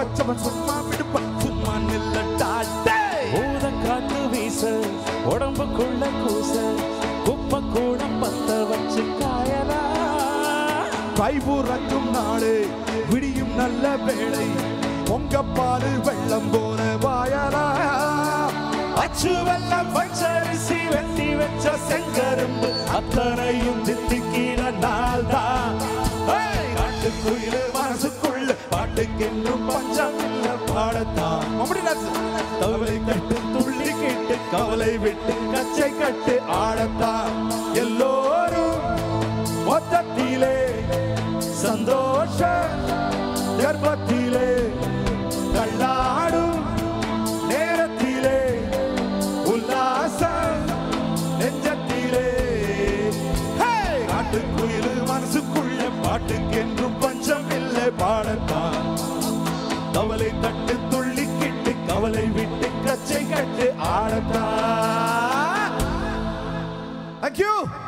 வச்சவன் சும்மா விடுப்பான் சும்மா நில்லட்டா டேய். ஊத காத்து வீச உடம்புக்குள்ள கூச குப்பை கூட பத்த வச்சு காயலா கைபுறக்கும் நாளே விடியும் நல்ல வேளை பொங்க பாலு வெள்ளம் போல வாயலா அச்சு வெள்ளம் பச்சரிசி வெட்டி வச்ச செங்கரும்பு அத்தனையும் தித்திக்கிற நாள் தான் காட்டுக்குயிலு மனசுக்குள்ள பாட்டுக்கென்றும் பஞ்சம் இல்ல பாடத்தான் அப்படின்னா கவலை கட்டு துள்ளி கேட்டு கவலை விட்டு கச்சை கட்டு ஆடத்தான் எல்லோரும் மொத்தத்திலே சந்தோஷ கர்ப்பத்திலே தள்ளாடும் நேரத்திலே உல்லாச நெஞ்சத்திலே ஹே! காட்டுக்குயிலு மனசுக்குள்ள பாட்டுக்கென்றும் பஞ்சம் இல்லை பாடத்தான் கவலை தட்டு துள்ளி கிட்டு கவலை விட்டு கச்சை கட்டு ஆடத்தான் தேங்க்யூ